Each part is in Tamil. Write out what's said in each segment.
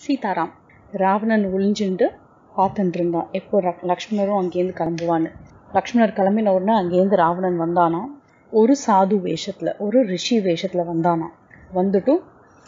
சீதாராம் ராவணன் ஒளிஞ்சுண்டு பார்த்துட்டு இருந்தான் எப்போ ர- லக்ஷ்மணரும் அங்கேருந்து கிளம்புவான்னு லக்ஷ்மணர் கிளம்பின உடனே அங்கேருந்து ராவணன் வந்தானா ஒரு சாது வேஷத்துல ஒரு ரிஷி வேஷத்துல வந்தானா வந்துட்டும்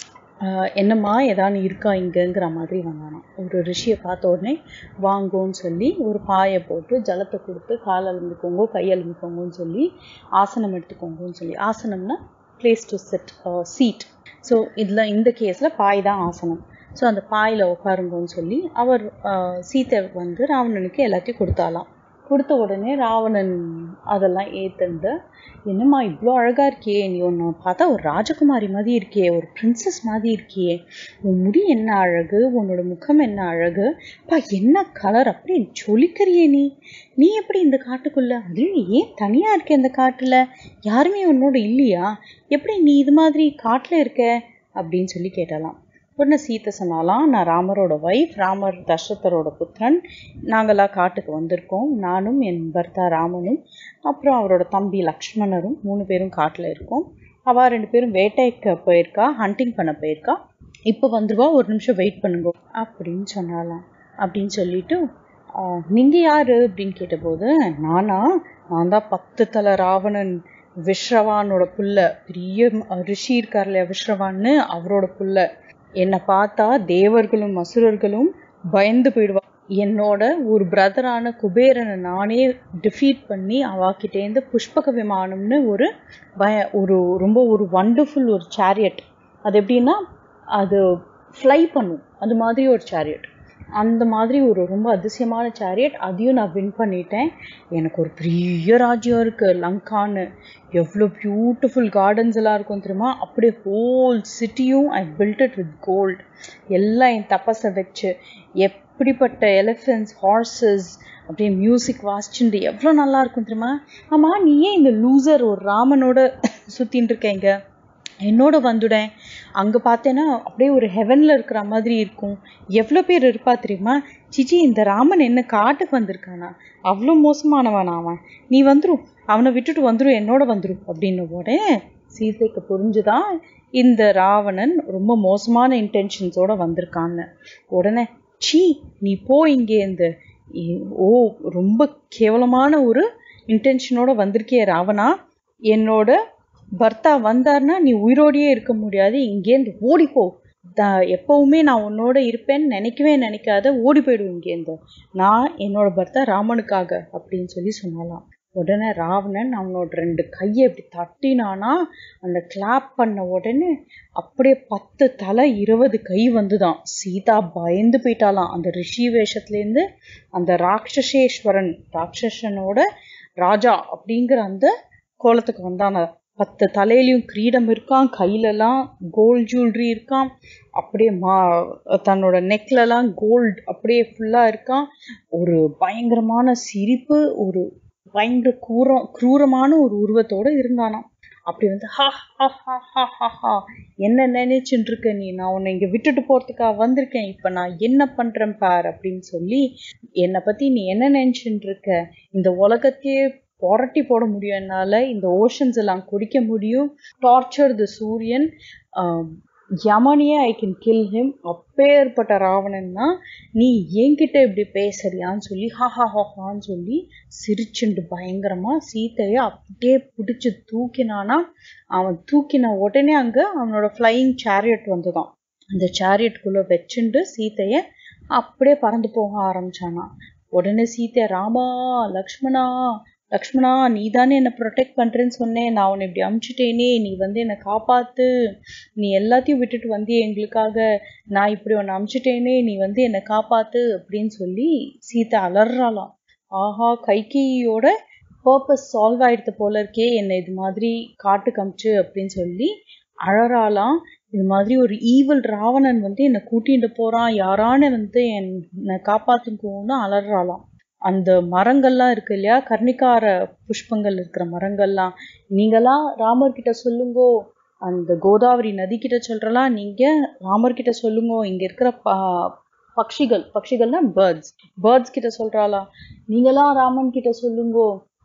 ஆஹ் என்னம்மா ஏதாவது இருக்கா இங்கங்கிற மாதிரி வந்தானாம் ஒரு ரிஷியை பார்த்த உடனே வாங்கோன்னு சொல்லி ஒரு பாயை போட்டு ஜலத்தை கொடுத்து கால் அழுந்துக்கோங்க கை அழுந்துக்கோங்கன்னு சொல்லி ஆசனம் எடுத்துக்கோங்கன்னு சொல்லி ஆசனம்னா place to set seat so இதில் இந்த கேஸில் பாய் தான் ஆசனம் ஸோ அந்த பாயில் உட்காருங்கன்னு சொல்லி அவர் ஆஹ் சீத்தை வந்து ராவணனுக்கு எல்லாத்தையும் கொடுத்தாலாம் கொடுத்த உடனே ராவணன் அதெல்லாம் ஏத்துண்டு என்னம்மா இவ்வளோ அழகா இருக்கியே நீ ஒன்று பார்த்தா ஒரு ராஜகுமாரி மாதிரி இருக்கியே ஒரு பிரின்சஸ் மாதிரி இருக்கியே உன் முடி என்ன அழகு உன்னோட முகம் என்ன அழகு பா என்ன கலர் அப்படி ஜொலிக்கிறியே நீ நீ எப்படி இந்த காட்டுக்குள்ள அதுவும் நீ ஏன் தனியா இருக்க இந்த காட்டுல யாருமே உன்னோட இல்லையா எப்படி நீ இது மாதிரி காட்டுல இருக்க அப்படின்னு சொல்லி கேட்டலாம் உடனே சீத்தை சொன்னாலாம் நான் ராமரோட ஒய்ஃப் ராமர் தசரதரோட புத்திரன் நாங்களாம் காட்டுக்கு வந்திருக்கோம் நானும் என் பர்த்தா ராமனும் அப்புறம் அவரோட தம்பி லக்ஷ்மணரும் மூணு பேரும் காட்டில் இருக்கோம் அவள் ரெண்டு பேரும் வேட்டைக்கு போயிருக்கா ஹண்டிங் பண்ண போயிருக்கா இப்போ வந்துருவா ஒரு நிமிஷம் வெயிட் பண்ணுங்க அப்படின்னு சொன்னாலாம் அப்படின்னு சொல்லிட்டு "ஆஹ், நீங்க யாரு அப்படின்னு கேட்டபோது நானா நான் தான் பத்து தலை ராவணன் விஸ்ரவானோட புள்ள பெரிய ம- ரிஷி இருக்கார் இல்லையா விஸ்ரவான்னு அவரோட புள்ள என்னை பார்த்தா தேவர்களும் அசுரர்களும் பயந்து போயிடுவா என்னோட ஒரு பிரதரான குபேரனை நானே டிஃபீட் பண்ணி அவாக்கிட்டேருந்து புஷ்பக விமானம்னு ஒரு பய ஒரு ரொம்ப ஒரு வண்டர்ஃபுல் ஒரு சேரியட் அது எப்படின்னா அது ஃப்ளை பண்ணும் அது மாதிரி ஒரு சேரியட் அந்த மாதிரி ஒரு ரொம்ப அதிசயமான சேரியட் அதையும் நான் வின் பண்ணிட்டேன் எனக்கு ஒரு பெரிய ராஜ்யம் இருக்கு லங்கான்னு எவ்வளோ பியூட்டிஃபுல் கார்டன்ஸ் எல்லாம் இருக்கும் தெரியுமா அப்படியே ஹோல் சிட்டியும் I built it with gold எல்லாம் என் தப்பஸை வச்சு எப்படிப்பட்ட எலிஃபென்ட்ஸ் ஹார்சஸ் அப்படியே மியூசிக் வாசிச்சுட்டு எவ்வளோ நல்லா இருக்கும் தெரியுமா ஆமா நீ ஏன் இந்த லூசர் ஒரு ராமனோட சுத்தின்னு இருக்கீங்க என்னோட வந்துடேன் அங்க பார்த்தேன்னா அப்படியே ஒரு ஹெவன்ல இருக்கிற மாதிரி இருக்கும் எவ்வளோ பேர் இருப்பா தெரியுமா சிச்சி இந்த ராமன் என்ன காட்டுக்கு வந்திருக்கானா அவ்வளோ மோசமானவன் அவன் நீ வந்துரும் அவனை விட்டுட்டு வந்துரும் என்னோட வந்துரும் அப்படின்னு உடனே சீதைக்கு புரிஞ்சுதான் இந்த ராவணன் ரொம்ப மோசமான இன்டென்ஷன்ஸோட வந்திருக்கான்னு உடனே சீ நீ போ இங்கேருந்து இ- ஓ ரொம்ப கேவலமான ஒரு இன்டென்ஷனோட வந்திருக்கியே ராவணா என்னோட பர்த்தா வந்தார்னா நீ உயிரோடையே இருக்க முடியாது இங்கேருந்து ஓடிப்போ த- எப்பவுமே நான் உன்னோட இருப்பேன்னு நினைக்கவே நினைக்காத ஓடி போயிடும் இங்கேருந்து நான் என்னோட பர்த்தா ராமனுக்காக அப்படின்னு சொல்லி சொன்னாலாம் உடனே ராவணன் அவனோட ரெண்டு கையை இப்படி தட்டினானா அந்த கிளாப் பண்ண உடனே அப்படியே பத்து தலை இருபது கை வந்துதான் சீதா பயந்து போயிட்டாலாம் அந்த ரிஷி வேஷத்துலேருந்து அந்த ராட்சசேஸ்வரன் ராட்சசனோட ராஜா அப்படிங்கிற அந்த கோலத்துக்கு வந்தான பத்து தலையிலயும் கிரீடம் இருக்கான் கையிலலாம் கோல்ட் ஜுவல்லரி இருக்கான் அப்படியே மா தன்னோட நெக்லலாம் கோல்ட் அப்படியே ஃபுல்லா இருக்கான் ஒரு பயங்கரமான சிரிப்பு ஒரு பயங்கர கூரம் குரூரமான ஒரு உருவத்தோட இருந்தானாம் அப்படி வந்து ஹா ஹா ஹா ஹா ஹா ஹா என்ன நினைச்சுட்டு இருக்க நீ நான் உன்னை இங்க விட்டுட்டு போறதுக்காக வந்திருக்கேன் இப்ப நான் என்ன பண்றேன் பார் அப்படின்னு சொல்லி என்னை பத்தி நீ என்ன நினைச்சுட்டு இருக்க இந்த உலகத்தையே புரட்டி போட முடியும் என்னால இந்த ஓஷன்ஸ் எல்லாம் குடிக்க முடியும் டார்ச்சர் த சூரியன் ஆஹ், யமனையே ஐ கேன் கில் ஹிம் அப்பேற்பட்ட ராவணன் தான் நீ என்கிட்ட இப்படி பேசுறியான்னு சொல்லி ஹா ஹா ஹா ஹான்னு சொல்லி சிரிச்சுண்டு பயங்கரமா சீதைய அப்படியே பிடிச்சு தூக்கினானா அவன் தூக்கின உடனே அங்க அவனோட ஃப்ளையிங் சேரியட் வந்துதான் அந்த சேரியட்குள்ள வச்சுண்டு சீதைய அப்படியே பறந்து போக ஆரம்பிச்சானா உடனே சீதை ராமா லக்ஷ்மணா லக்ஷ்மணா நீ தானே என்னை ப்ரொடெக்ட் பண்றேன்னு சொன்னேன் நான் உன்னை இப்படி அமுச்சிட்டேனே நீ வந்து என்னை காப்பாத்து நீ எல்லாத்தையும் விட்டுட்டு வந்தியே எங்களுக்காக நான் இப்படி உன்னை அமுச்சிட்டேனே நீ வந்து என்னை காப்பாத்து அப்படின்னு சொல்லி சீதை அலறாளாம் ஆஹா கைகியோட பர்பஸ் சால்வ் ஆயிடுது போல இருக்கே என்னை இது மாதிரி காட்டுக்கு அமுச்சு அப்படின்னு சொல்லி அழறாளாம் இது மாதிரி ஒரு ஈவல் ராவணன் வந்து என்னை கூட்டிட்டு போறான் யாரான வந்து என்னை காப்பாத்துக்கோன்னு அலறாளாம் அந்த மரங்கள்லாம் இருக்கு இல்லையா கர்ணிகார புஷ்பங்கள் இருக்கிற மரங்கள்லாம் நீங்களாம் ராமர்கிட்ட சொல்லுங்கோ அந்த கோதாவரி நதி கிட்ட சொல்றலாம் நீங்க ராமர்கிட்ட சொல்லுங்கோ இங்க இருக்கிற ப பக்ஷிகள் பக்ஷிகள்னா பேர்ட்ஸ் பேர்ட்ஸ் கிட்ட சொல்றாளா நீங்களாம் ராமன் கிட்ட சொல்லுங்கோ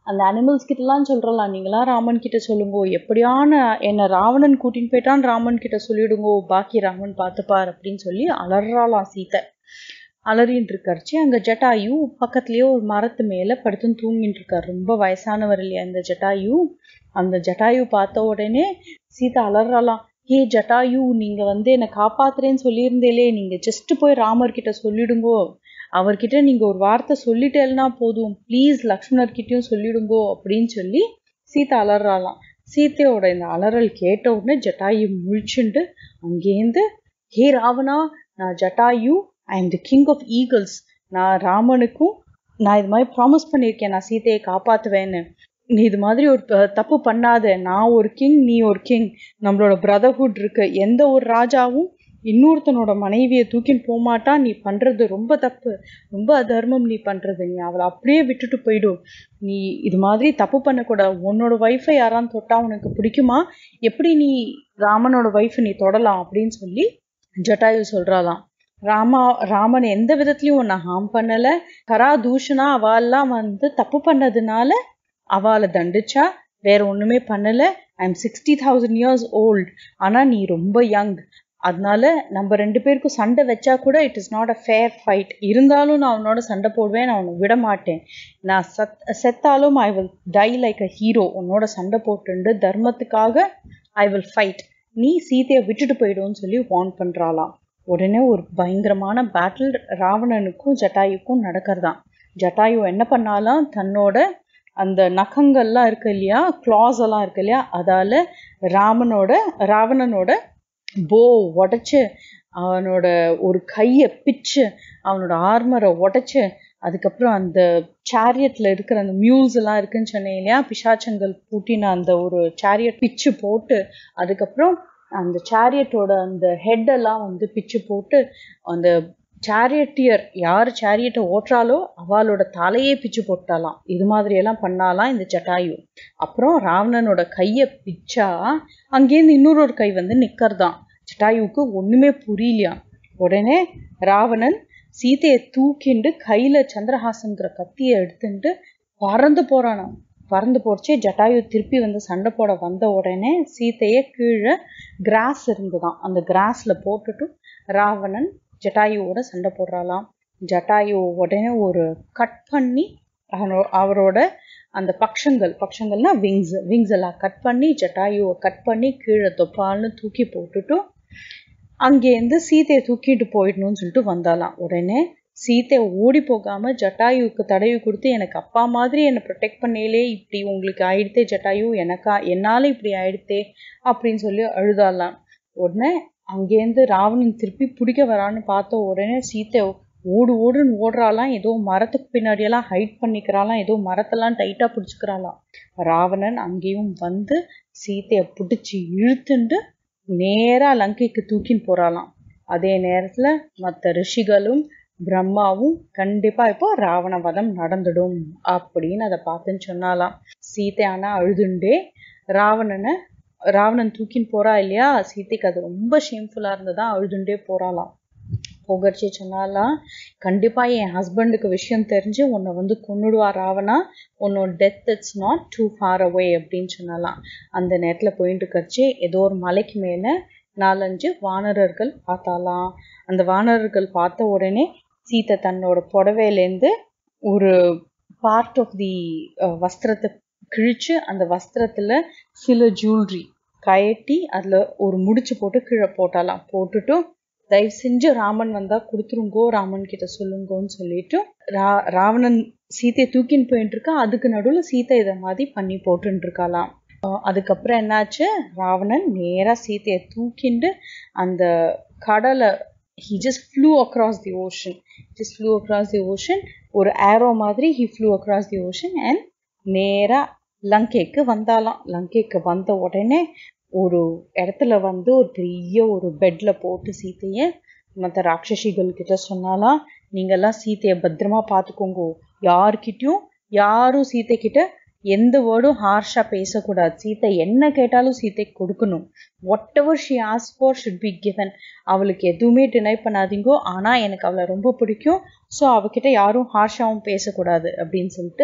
அந்த அனிமல்ஸ் கிட்டலாம் சொல்றலாம் நீங்களாம் ராமன் கிட்ட சொல்லுங்கோ எப்படியான என்ன ராவணன் கூட்டின்னு போயிட்டான் ராமன் கிட்ட சொல்லிடுங்கோ பாக்கி ராமன் பார்த்துப்பார் அப்படின்னு சொல்லி அலறாளாம் சீத்தை அலறின்னு இருக்காருச்சு அங்க ஜட்டாயு பக்கத்துலயே ஒரு மரத்து மேல படுத்துன்னு தூங்கிட்டு இருக்காரு ரொம்ப வயசானவர் இல்லையா இந்த ஜட்டாயு அந்த ஜட்டாயு பார்த்த உடனே சீதா அலறாலாம் ஏ ஜட்டாயு நீங்க வந்து என்னை காப்பாத்துறேன்னு சொல்லியிருந்தேலே நீங்க ஜஸ்ட் போய் ராமர் கிட்ட சொல்லிடுங்கோ அவர்கிட்ட நீங்க ஒரு வார்த்தை சொல்லிட்டேன்னா போதும் ப்ளீஸ் லக்ஷ்மணர்கிட்டயும் சொல்லிடுங்கோ அப்படின்னு சொல்லி சீதா அலறாலாம் சீத்தையோட இந்த அலறல் கேட்ட உடனே ஜட்டாயு முழிச்சுண்டு அங்கேருந்து ஹே ராவணா நான் Jatayu I am the king of eagles நான் ராமனுக்கும் நான் இது மாதிரி ப்ராமிஸ் பண்ணியிருக்கேன் நான் சீதையை காப்பாத்துவேன்னு நீ இது மாதிரி ஒரு த- தப்பு பண்ணாத நான் ஒரு கிங் நீ ஒரு கிங் நம்மளோட பிரதர்ஹுட் இருக்கு எந்த ஒரு ராஜாவும் இன்னொருத்தனோட மனைவியை தூக்கின்னு போக மாட்டான் நீ பண்றது ரொம்ப தப்பு ரொம்ப அதர்மம் நீ பண்றது நீ அவளை அப்படியே விட்டுட்டு போயிடும் நீ இது மாதிரி தப்பு பண்ணக்கூடாது உன்னோட ஒய்ஃபை யாரான்னு தொட்டா உனக்கு பிடிக்குமா எப்படி நீ ராமனோட ஒய்ஃப் நீ தொடலாம் அப்படின்னு சொல்லி ஜட்டாயு சொல்றாளாம் ராமா ராமன் எந்த விதத்துலயும் உன்னை ஹார்ம் பண்ணல கரா தூஷணா அவெல்லாம் வந்து தப்பு பண்ணதுனால அவளை தண்டிச்சா வேற ஒண்ணுமே பண்ணல I am sixty thousand years old ஆனா நீ ரொம்ப யங் அதனால நம்ம ரெண்டு பேருக்கும் சண்டை வச்சா கூட it is not a fair fight இருந்தாலும் நான் அவனோட சண்டை போடுவேன் நான் அவனை விட மாட்டேன் நான் சத் செத்தாலும் I will die like a hero உன்னோட சண்டை போட்டுண்டு தர்மத்துக்காக ஐ வில் ஃபைட் நீ சீதையை விட்டுட்டு போயிடும்னு சொல்லி வார்ன் பண்றாளாம் உடனே ஒரு பயங்கரமான பேட்டில் ராவணனுக்கும் ஜட்டாயுக்கும் நடக்கிறதாம் ஜட்டாயு என்ன பண்ணாலாம் தன்னோட அந்த நகங்கள்லாம் இருக்கு இல்லையா claws எல்லாம் இருக்கு இல்லையா அதால ராமனோட ராவணனோட போ உடைச்சு அவனோட ஒரு கையை பிச்சு அவனோட ஆர்மரை உடைச்சு அதுக்கப்புறம் அந்த சேரியட்ல இருக்கிற அந்த மியூல்ஸ் எல்லாம் இருக்குன்னு சொன்னேன் இல்லையா பிசாச்சங்கள் பூட்டின அந்த ஒரு சேரியட் பிச்சு போட்டு அதுக்கப்புறம் அந்த சேரியட்டோட அந்த ஹெட் எல்லாம் வந்து பிச்சு போட்டு அந்த சேரியட்டியர் யார் சேரியட்டை ஓட்டுறாலோ அவளோட தலையே பிச்சு போட்டாலாம் இது மாதிரி எல்லாம் பண்ணாலாம் இந்த ஜட்டாயு அப்புறம் ராவணனோட கையை பிச்சா அங்கேருந்து இன்னொரு ஒரு கை வந்து நிக்கறதாம் ஜட்டாயுவுக்கு ஒண்ணுமே புரியலையாம் உடனே ராவணன் சீதையை தூக்கிண்டு கையில சந்திரஹாசன்கிற கத்தியை எடுத்துட்டு பறந்து போறானாம் பறந்து போறச்சே ஜட்டாயு திருப்பி வந்து சண்டை போட வந்த உடனே சீதையை கீழே கிராஸ் இருந்துதான் அந்த கிராஸ்ல போட்டுட்டு ராவணன் ஜட்டாயுவோட சண்டை போடுறாளாம் ஜட்டாயு உடனே ஒரு கட் பண்ணி அவனோ- அவரோட அந்த பக்ஷங்கள் பக்ஷங்கள்னா விங்ஸ் விங்ஸ் எல்லாம் கட் பண்ணி ஜட்டாயுவை கட் பண்ணி கீழே தொப்பால்னு தூக்கி போட்டுட்டு அங்கேருந்து சீதையை தூக்கிட்டு போயிடணும்னு சொல்லிட்டு வந்தாலாம் உடனே சீத்தை ஓடி போகாம ஜட்டாயுவுக்கு தடவி கொடுத்து எனக்கு அப்பா மாதிரி என்னை ப்ரொடெக்ட் பண்ணையிலே இப்படி உங்களுக்கு ஆயிடுத்தே ஜட்டாயு எனக்கா என்னால இப்படி ஆயிடுத்தே அப்படின்னு சொல்லி அழுதாலாம் உடனே அங்கேருந்து ராவணன் திருப்பி பிடிக்க வரான்னு பார்த்த உடனே சீத்தை ஓடு ஓடுன்னு ஓடுறாளாம் ஏதோ மரத்துக்கு பின்னாடியெல்லாம் ஹைட் பண்ணிக்கிறாளாம் ஏதோ மரத்தெல்லாம் டைட்டா பிடிச்சிக்கிறாளாம் ராவணன் அங்கேயும் வந்து சீத்தையை பிடிச்சி இழுத்துண்டு நேரா லங்கைக்கு தூக்கின்னு போறாளாம் அதே நேரத்துல மற்ற ரிஷிகளும் பிரம்மாவும் கண்டிப்பா இப்போ ராவண வதம் நடந்துடும் அப்படின்னு அதை பார்த்துன்னு சொன்னாலாம் சீதை ஆனா அழுதுண்டே ராவணனை ராவணன் தூக்கின்னு போறா இல்லையா சீதைக்கு அது ரொம்ப ஷேம்ஃபுல்லா இருந்ததா அழுதுண்டே போறாளாம் புகழ்ச்சி சொன்னாலாம் கண்டிப்பா என் ஹஸ்பண்டுக்கு விஷயம் தெரிஞ்சு உன்னை வந்து கொன்னுடுவா ராவணா உன்னோட death it's not too far away அப்படின்னு சொன்னாலாம் அந்த நேரத்துல போயிட்டு இருக்கச்சு ஏதோ ஒரு மலைக்கு மேல நாலஞ்சு வானரர்கள் பார்த்தாலாம் அந்த வானரர்கள் பார்த்த உடனே சீதை தன்னோட புடவையிலேருந்து ஒரு பார்ட் ஆஃப் தி வஸ்திரத்தை கிழிச்சு அந்த வஸ்திரத்துல சில ஜுவல்லரி கயட்டி அதுல ஒரு முடிச்சு போட்டு கீழே போட்டாலாம் போட்டுட்டு தயவு செஞ்சு ராமன் வந்தா கொடுத்துருங்கோ ராமன் கிட்ட சொல்லுங்கோன்னு சொல்லிட்டு ரா ராவணன் சீதையை தூக்கின்னு போயிட்டு இருக்கா அதுக்கு நடுவுல சீதை இதை மாதிரி பண்ணி போட்டுன்னு இருக்காளாம் அஹ் அதுக்கப்புறம் என்னாச்சு ராவணன் நேரா சீதையை தூக்கிண்டு அந்த கடலை he just flew across the ocean just flew across the ocean ஒரு arrow மாதிரி he flew across the ocean and நேரா லங்கைக்கு வந்தாலாம் லங்கைக்கு வந்த உடனே ஒரு இடத்துல வந்து ஒரு பெரிய ஒரு பெட்ல போட்டு சீதைய மற்ற ராட்சசிகள் கிட்ட சொன்னாலாம் நீங்கெல்லாம் சீதைய பத்திரமா பார்த்துக்கோங்க யார்கிட்டயும் யாரும் சீதை கிட்ட எந்த வேர்டும் ஹார்ஷா பேசக்கூடாது சீதை என்ன கேட்டாலும் சீதைக்கு கொடுக்கணும் வாட் எவர் ஷி ஆஸ் ஃபார் ஷுட் பி கிவன் அவளுக்கு எதுவுமே டினை பண்ணாதீங்கோ ஆனா எனக்கு அவளை ரொம்ப பிடிக்கும் ஸோ அவகிட்ட யாரும் ஹார்ஷாவும் பேசக்கூடாது அப்படின்னு சொல்லிட்டு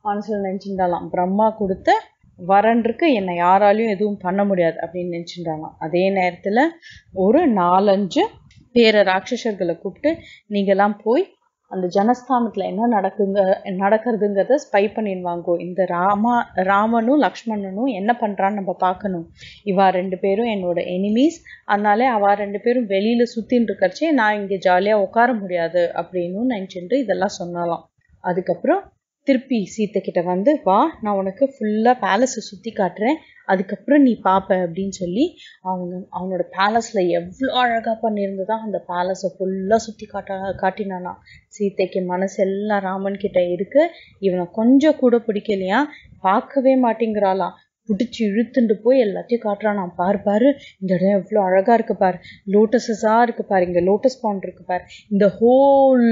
மனசுல நினைச்சிருந்தாலாம் பிரம்மா கொடுத்த வரன்றிருக்கு என்னை யாராலையும் எதுவும் பண்ண முடியாது அப்படின்னு நினைச்சிருந்தாலாம் அதே நேரத்துல ஒரு நாலஞ்சு பேர ராட்சசர்களை கூப்பிட்டு நீங்கெல்லாம் போய் அந்த ஜனஸ்தானத்துல என்ன நடக்குங்க நடக்கிறதுங்கிறத ஸ்பை பண்ணிடுவாங்கோ இந்த ராமா ராமனும் லக்ஷ்மணனும் என்ன பண்றான்னு நம்ம பார்க்கணும் இவா ரெண்டு பேரும் என்னோட எனிமீஸ் அதனாலே அவ ரெண்டு பேரும் வெளியில சுத்தின்னு இருக்கறச்சே நான் இங்க ஜாலியா உட்கார முடியாது அப்படின்னு நினைச்சுட்டு இதெல்லாம் சொன்னாலாம் அதுக்கப்புறம் திருப்பி சீத்தை கிட்ட வந்து வா நான் உனக்கு ஃபுல்லா பேலஸை சுத்தி காட்டுறேன் அதுக்கப்புறம் நீ பாப்ப அப்படின்னு சொல்லி அவங்க அவனோட பேலஸ்ல எவ்வளோ அழகா பண்ணியிருந்ததா அந்த பேலஸை ஃபுல்லா சுத்தி காட்ட காட்டினானா சீத்தைக்கு மனசு எல்லாம் ராமன் கிட்ட இருக்கு இவனை கொஞ்சம் கூட பிடிக்கலையா பார்க்கவே மாட்டேங்கிறாளாம் பிடிச்சி இழுத்துட்டு போய் எல்லாத்தையும் காட்டுறான் பாரு பாரு இந்த இடம் எவ்வளோ அழகா இருக்கு பாரு லோட்டஸஸா இருக்கு பாரு இங்க லோட்டஸ் பாண்ட் இருக்கு பாரு இந்த ஹோல்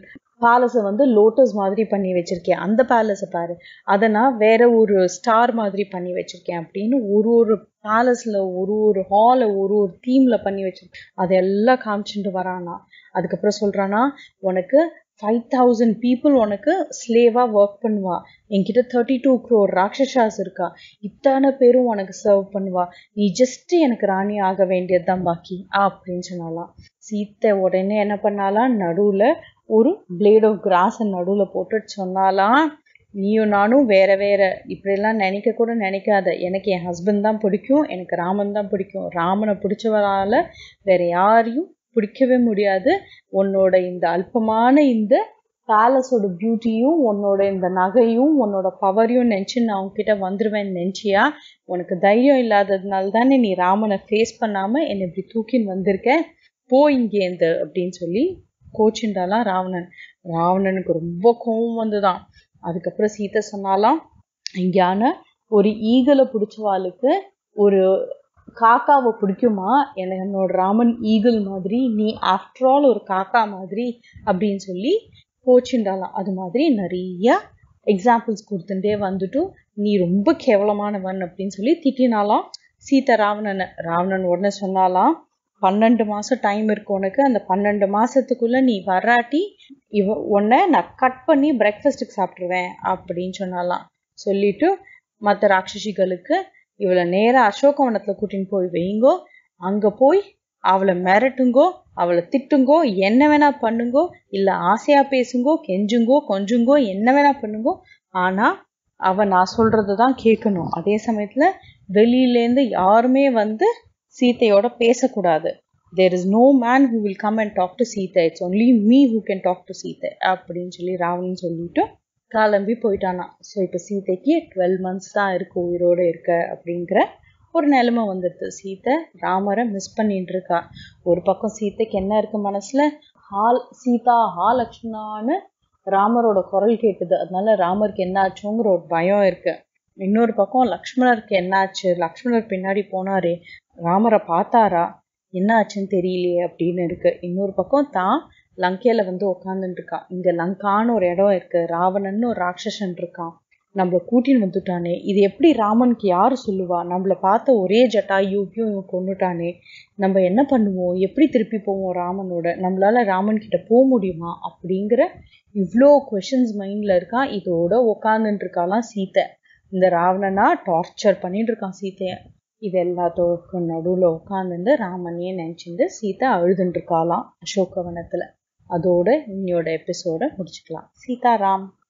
பேலஸை வந்து லோட்டஸ் மாதிரி பண்ணி வச்சிருக்கேன் அந்த பேலஸை பாரு அதை நான் வேற ஒரு ஸ்டார் மாதிரி பண்ணி வச்சிருக்கேன் அப்படின்னு ஒரு ஒரு பேலஸ்ல ஒரு ஒரு ஹாலை ஒரு ஒரு தீம்ல பண்ணி வச்சிருக்கேன் அதெல்லாம் காமிச்சுட்டு வரானா அதுக்கப்புறம் சொல்றானா உனக்கு ஃபைவ் தௌசண்ட் பீப்புள் உனக்கு ஸ்லேவா ஒர்க் பண்ணுவா என்கிட்ட தேர்ட்டி டூ க்ரோர் ராட்சசாஸ் இருக்கா இத்தனை பேரும் உனக்கு சர்வ் பண்ணுவா நீ ஜஸ்ட் எனக்கு ராணி ஆக வேண்டியதுதான் பாக்கி அப்படின்னு சொன்னாலாம் சீத்தை உடனே என்ன பண்ணாலாம் நடுவுல ஒரு பிளேட் ஆஃப் கிராஸ் நடுவுல போட்டுட்டு சொன்னாலாம் நீயும் நானும் வேற வேற இப்படியெல்லாம் நினைக்க கூட நினைக்காத எனக்கு என் ஹஸ்பண்ட் தான் பிடிக்கும் எனக்கு ராமன் தான் பிடிக்கும் ராமனை பிடிச்சவரால வேற யாரையும் பிடிக்கவே முடியாது உன்னோட இந்த அல்பமான இந்த பேலஸோட பியூட்டியும் உன்னோட இந்த நகையும் உன்னோட பவரையும் நினச்சி நான் உன்கிட்ட வந்துருவேன்னு நினச்சியா உனக்கு தைரியம் இல்லாததுனால தானே நீ ராமனை ஃபேஸ் பண்ணாம என்னை இப்படி தூக்கின்னு வந்திருக்க போ இங்கேந்து அப்படின்னு சொல்லி கோச்சின்றாலாம் ராவணன் ராவணனுக்கு ரொம்ப கோவம் வந்துதான் அதுக்கப்புறம் சீதை சொன்னாலாம் இங்கான ஒரு ஈகலை பிடிச்சவாளுக்கு ஒரு காக்காவை பிடிக்குமா எனக்கு என்னோட ராமன் ஈகிள் மாதிரி நீ ஆஃப்டர் ஆல் ஒரு காக்கா மாதிரி அப்படின்னு சொல்லி கோச்சிண்டாலாம் அது மாதிரி நிறைய எக்ஸாம்பிள்ஸ் கொடுத்துட்டே வந்துட்டு நீ ரொம்ப கேவலமானவன் அப்படின்னு சொல்லி திட்டினாலாம் சீதா ராவணனை ராவணன் உடனே சொன்னாலாம் பன்னெண்டு மாசம் டைம் இருக்கு உனக்கு அந்த பன்னெண்டு மாசத்துக்குள்ள நீ வராட்டி இவ உன்னை நான் கட் பண்ணி பிரேக்ஃபாஸ்ட்டுக்கு சாப்பிட்ருவேன் அப்படின்னு சொன்னாலாம் சொல்லிட்டு மற்ற ராட்சசிகளுக்கு இவளை நேரா அசோகவனத்துல கூட்டின்னு போய் வைங்கோ அங்க போய் அவளை மிரட்டுங்கோ அவளை திட்டுங்கோ என்ன வேணா பண்ணுங்கோ இல்ல ஆசையா பேசுங்கோ கெஞ்சுங்கோ கொஞ்சுங்கோ என்ன வேணா பண்ணுங்கோ ஆனா அவ நான் சொல்றதுதான் கேட்கணும் அதே சமயத்துல வெளியிலேருந்து யாருமே வந்து சீத்தையோட பேசக்கூடாது there is no man who will come and talk to Seethai it's only me who can talk to Seethai அப்படின்னு சொல்லி ராவணன் சொல்லிட்டு கிளம்பி போயிட்டானா ஸோ இப்போ சீதைக்கு டுவெல் மந்த்ஸ் தான் இருக்கு உயிரோடு இருக்க அப்படிங்கிற ஒரு நிலைமை வந்துடுது சீத்தை ராமரை மிஸ் பண்ணிட்டு இருக்கா ஒரு பக்கம் சீத்தைக்கு என்ன இருக்கு மனசுல ஹால் சீதா ஹா லக்ஷ்மணான்னு ராமரோட குரல் கேட்டுது அதனால ராமருக்கு என்ன ஆச்சுங்கிற ஒரு பயம் இருக்கு இன்னொரு பக்கம் லக்ஷ்மணருக்கு என்னாச்சு லக்ஷ்மணர் பின்னாடி போனாரே ராமரை பார்த்தாரா என்ன ஆச்சுன்னு தெரியலையே அப்படின்னு இருக்கு இன்னொரு பக்கம் தான் லங்கையில வந்து உட்காந்துட்டு இருக்கான் இங்க லங்கான்னு ஒரு இடம் இருக்கு ராவணன்னு ஒரு ராட்சசன் இருக்கான் நம்மள கூட்டின்னு வந்துட்டானே இது எப்படி ராமனுக்கு யாரு சொல்லுவா நம்மள பார்த்த ஒரே ஜட்டா யூபியும் இவன் கொண்டுட்டானே நம்ம என்ன பண்ணுவோம் எப்படி திருப்பி போவோம் ராமனோட நம்மளால ராமன் கிட்ட போக முடியுமா அப்படிங்கிற இவ்வளோ கொஷின்ஸ் மைண்ட்ல இருக்கான் இதோட உட்காந்துட்டு இருக்காலாம் சீத்தை இந்த ராவணனா டார்ச்சர் பண்ணிட்டு இருக்கான் சீத்தைய இது எல்லாத்தோக்கும் நடுவுல உட்காந்துட்டு ராமனையே நினைச்சிட்டு சீதா அழுதுட்டு இருக்காளாம் அசோகவனத்துல அதோட இன்னையோட எபிசோட முடிச்சுக்கலாம் சீதாராம்